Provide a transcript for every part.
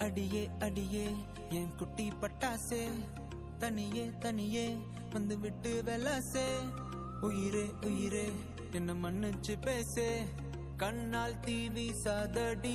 அடியே அடியே என் குட்டி பட்டாசே தனியே தனியே வந்து விட்டு வெலாசே உயிரே உயிரே என்ன மன்னிச்சு பேசே கண்ணால் தீவி சாதடி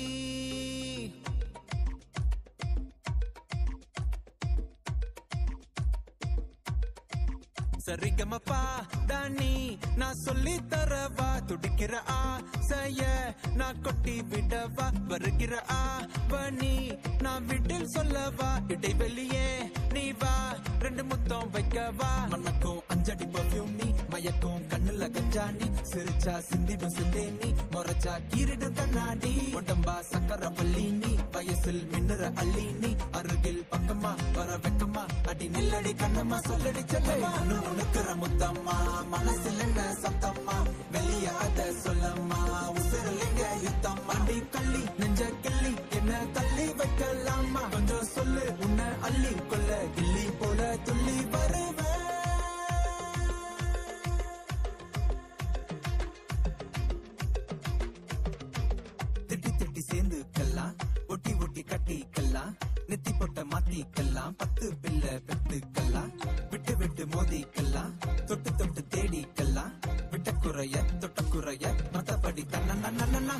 சரிகமப்பா தானி நான் சொல்லி தரவா துடிக்கிற ஆசைய நான் கொட்டி விடவா வருகிற ஆவணி நான் விட்டில் சொல்லவா இடைவெளியே நீ வா ரெண்டு முத்தம் வைக்கவா மனக்கும் அஞ்சடி பர்ஃபியூம் நீ மயக்கும் கண்ணுல கஞ்சா நீ சிரிச்சா சிந்திடும் சிந்தே நீ முறைச்சா கீரிடும் கண்ணாடி உடம்பா சக்கர பள்ளி நீ வயசில் மின்னுற அள்ளி நீ அருகில் பக்கமா வர வெக்கமா அடி நில்லடி கண்ணம்மா சொல்லடி செல்லமா உனக்குற முத்தம்மா மனசில் என்ன சத்தம்மா வெளிய அத சொல்லம்மா உசிரலிங்க யுத்தம் அடி கள்ளி நெஞ்ச கிள்ளி என்ன தள்ளி வைக்கலாமா கொஞ்சம் சொல்லு உன்னை அள்ளி கொள்ள கிள்ளி போல துள்ளி வருவேன் திட்டி திட்டி சேர்ந்துக்கலாம் ஒட்டி ஒட்டி கட்டிக்கலாம் நெத்தி பொட்ட மாத்திக்கலாம் பத்து பிள்ளை பெத்துக்கலாம் விட்டு விட்டு மோதிக்கலாம் தொட்டு தொட்டு தேடிக்கலாம் விட்ட குறைய தொட்ட குறைய மத்தபடி தன்னா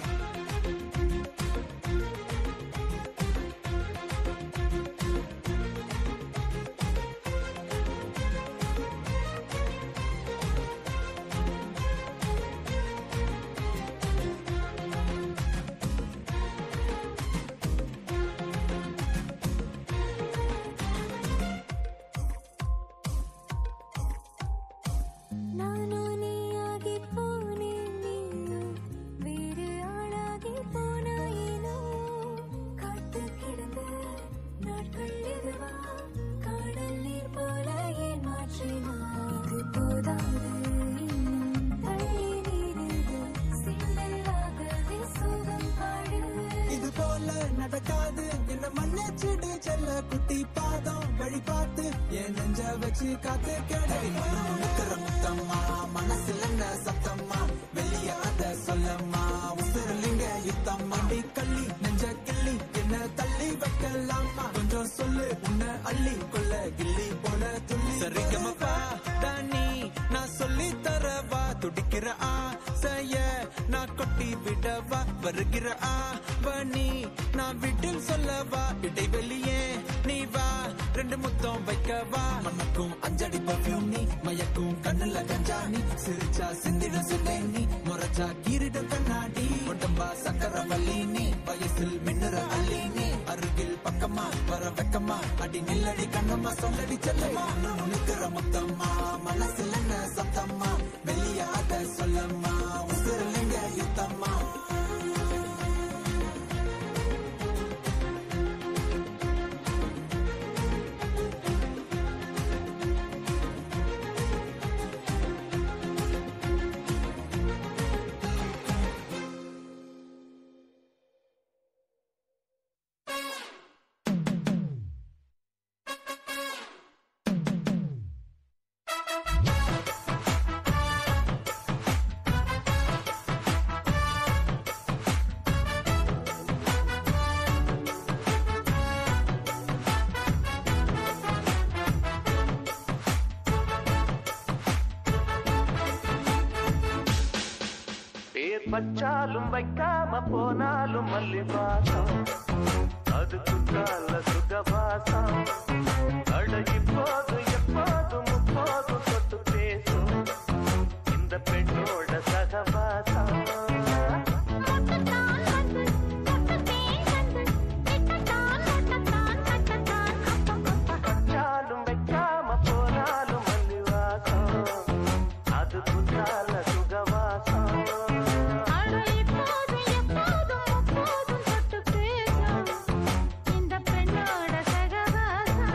நானும் நீயாகி போனேன் நீயும் வேறு ஆளாகி போனாயினோ காத்து கிடந்த நாட்கள் இதுவா காடல் நீர் போல ஏன் மாற்றினா இது போதாது இன்னும் தள்ளி நீரிது சிந்தலாகவே சுகம் பாடு இது போல நடக்காது என்ன மன்னிச்சிடு செல்ல குட்டி பாதம் வழி பார்த்து என் நெஞ்ச வச்சு காத்து கிடைக்கிற முத்தம்மா மனசுல என்ன சத்தம்மா வெளிய அத சொல்லம்மா உசுரலிங்க யுத்தம் அடி கள்ளி நெஞ்ச கிள்ளி என்ன தள்ளி வைக்கலாமா கொஞ்சம் சொல்லு உன்னை அள்ளி கொள்ள கிள்ளி போல துள்ளி சரிகமப்பா தானி நான் சொல்லி தரவா துடிக்கிற ஆசைய நான் கொட்டி விடவா வருகிற ஆவணி நான் விட்டில் சொல்லவா இடைவெளியே நீ வா ரெண்டு முத்தம் வைக்கவா மனக்கும் அஞ்சடி பர்ஃபியூம் நீ மயக்கும் கண்ணுல கஞ்சா நீ சிரிச்சா சிந்திடும் சிந்தை நீ முறைச்சா கீரிடும் கண்ணாடி உடம்பா சக்கர வள்ளி நீ வயசில் மின்னுற அள்ளி நீ அருகில் பக்கமா வர வெக்கமா அடி நில்லடி கண்ணம்மா சொல்லடி செல்லமா உனக்குற முத்தம்மா மனசுல என்ன சத்தம்மா வெளிய அத சொல்லம்மா உசுரலிங்க யுத்தம்மா பேர் வச்சாலும் வைக்காம போனாலும் மல்லி வாசம் அது குற்றால சுகவாசம் அட இப்போது எப்போதும் முப்போதும் தொட்டு பேசும் இந்த பெண்ணோட சகவாசம் முட்டத்தான் வந்து முட்டத்தேன் வந்து விட்டத்தான் முட்டத்தான் கட்டத்தான் அப்பப்பப்பா வச்சாலும் வைக்காம போனாலும் மல்லி வாசம் அது குற்றால சுகவாசம் அட இப்போதும் எப்போதும் முப்போதும் தொட்டு பேசும் இந்த பெண்ணோட சகவாசம்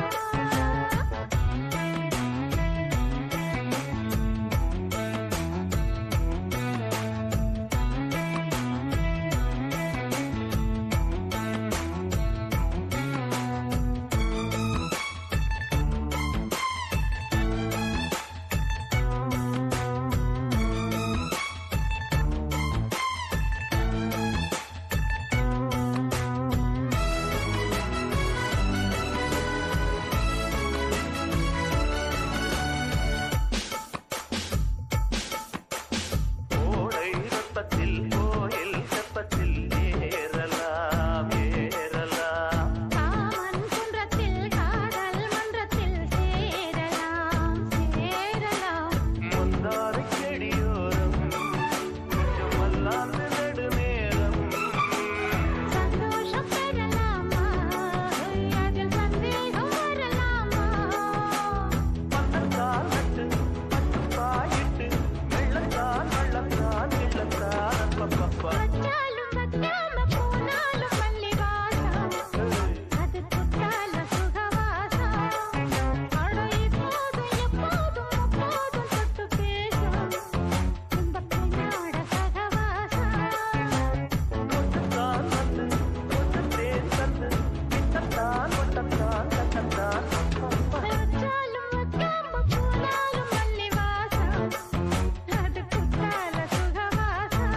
தெப்பத்தில் கோயில் தெப்பத்தில் ஏறலாம் ஏறலாம் காமன் குன்றத்தில் காதல் மன்றத்தில் சேரலாம் சேரலாம் முந்தாரை செடியோரம் கொஞ்சம் அல்லாந்து நெடுநேரம் சந்தோஷம் பெறலாமா அதில் சந்தேகம் வரலாமா பந்தத்தால் நட்டு பட்டு பாயிட்டு வெள்ளத்தான் வள்ளத்தான் வெள்ளத்தான் அப்பப்பப்பா வச்சாலும் வைக்காம போனாலும் மல்லி வாசம் அது குத்தால சுகவாசம் அட இப்போதும் எப்போதும் அப்போதும் தொட்டு பேசும் இந்த பெண்ணோட சகவாசம் கொஞ்சத்தான் வந்து கொஞ்சம் தேன் தந்து கிட்டத்தான் ஒட்டத்தான் கட்டத்தான் அப்பப்பா வச்சாலும் வைக்காம போனாலும் மல்லி வாசம் அது குத்தால சுகவாசம்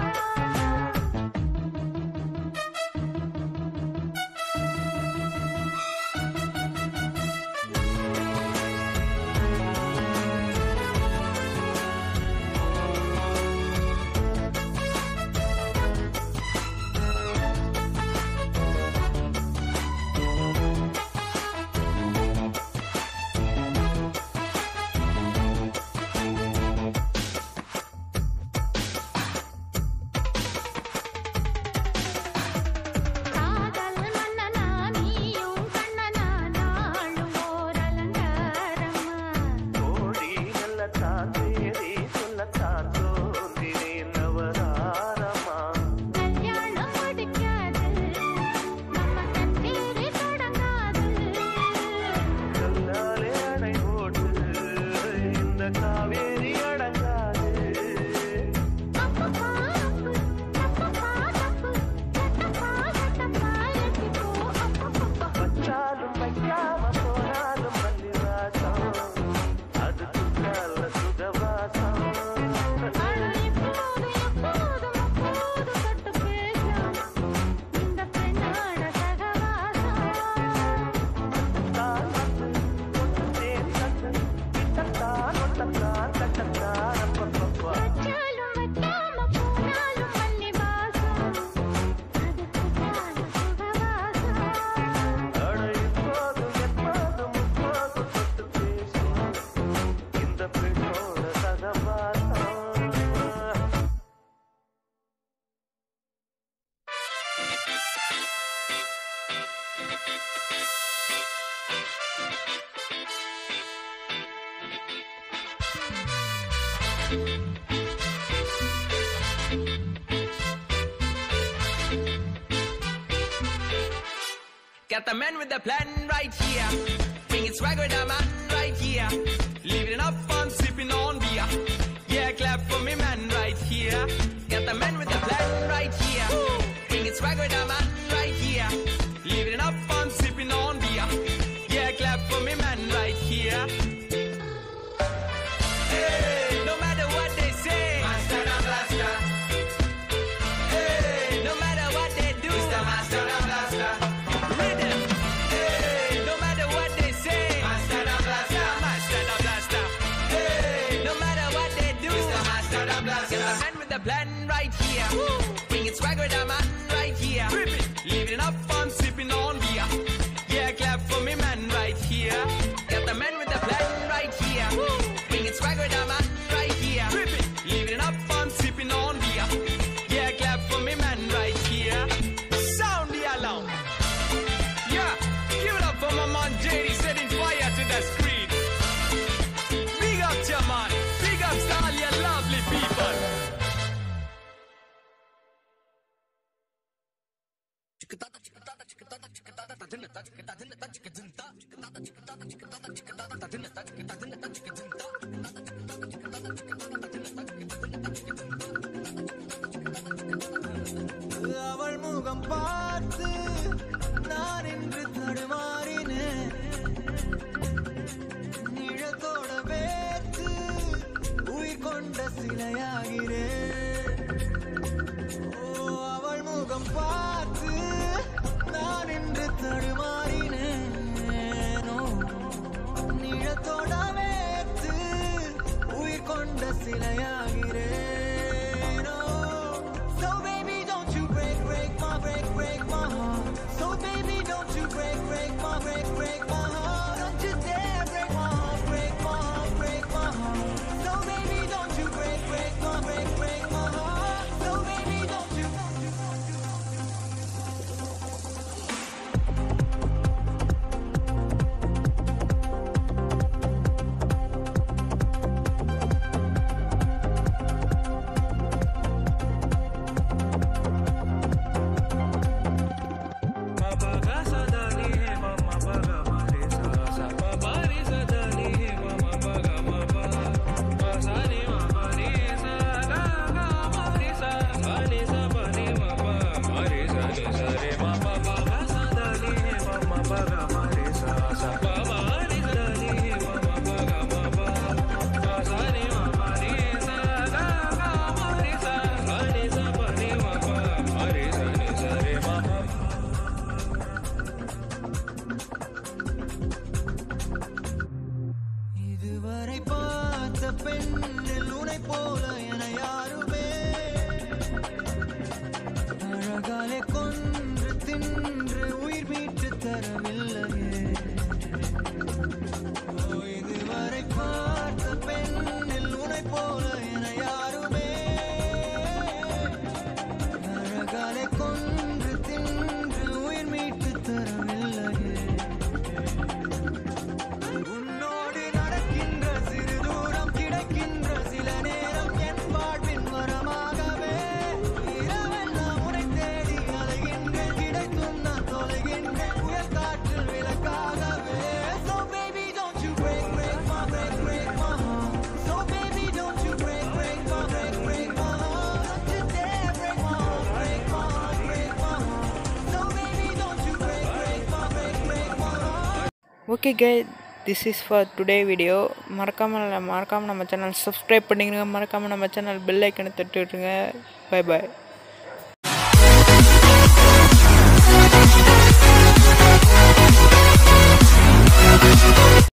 காதல் மன்னனா நீயும் கண்ணனா நாளும் ஓர் அலங்காரமா கோடி நல்லத்தான் தேடி சொல்லத்தான் தோன்றினேன் நவதாரமா கல்யாணம் முடிக்காது நம்ம கச்சேரி தொடங்காது கல்லாலே அணை போட்டு இந்த காவேரி அடங்காது அப்பப்பா அப்பு தப்பப்பா தப்பு தட்டப்பா தட்டப்பா எட்டிப்போ அப்பப்பப்பா வச்சாலும் வைக்காம போனாலும் மல்லிவாசம் அது குத்தால சுகவாசம் அட இப்போதும் எப்போதும் அப்போதும் தொட்டு பேசும் இந்த பெண்ணோட சகவாசம் தான் வந்து கொஞ்சம் தேன் தந்து கிட்டத்தான் ஒட்டத்தான் கட்டத்தான் அப்பப்பப்பா வச்சாலும் வைக்காம போனாலும் மல்லி வாசம் அது குத்தால சுகவாசம் அட இப்போதும் எப்போதும் முப்போதும் தொட்டு பேசும் இந்த பெண்ணோட சகவாசம் Got the man with the plan right here. Bringing swag with the man right here. Living it up fun, sipping on beer. Yeah, clap for me, man right here. Got the man with the plan right here. Bringing swag with the man right here. Living it up fun, sipping on beer. Yeah, clap for me, man right here. Hey, no matter what they say. Master and blaster. Hey, no matter what they do. Mr. Master and blaster. Rhythm. Hey, no matter what they say. Master and blaster. Master and blaster. Hey, no matter what they do. Mr. Master and blaster. Get the man with the plan right here. Bringing swag with the man right here. Living up fun, sipping on beer. Yeah, clap for me, man right here. Got the man with the plan right here. Bringing swag with the man right here. Living up fun, sipping on beer. Yeah, clap for me, man right here. Sound the alarm. Yeah, give it up for my man JD setting fire to the screen. Big up to man, big up to all your lovely people. அவள் முகம் பார்த்து நான் என்று தடுமாறினேன் நிழத்தோட வேத்து உயிர் கொண்ட சிலையாகிறேன் ஓ அவள் முகம் பார்த்து நான் என்று தடுமாறினேன் ஓ, நிழத்தோட வேத்து உயிர் கொண்ட சிலையாகிறேன் ஓ, ஓகே கே this is for today video மறக்காமல் மறக்காமல் நம்ம சேனல் சப்ஸ்கிரைப் பண்ணிக்கணுங்க மறக்காமல் நம்ம சேனல் பெல் ஐக்கனை தட்டி விட்டுருங்க பை பாய்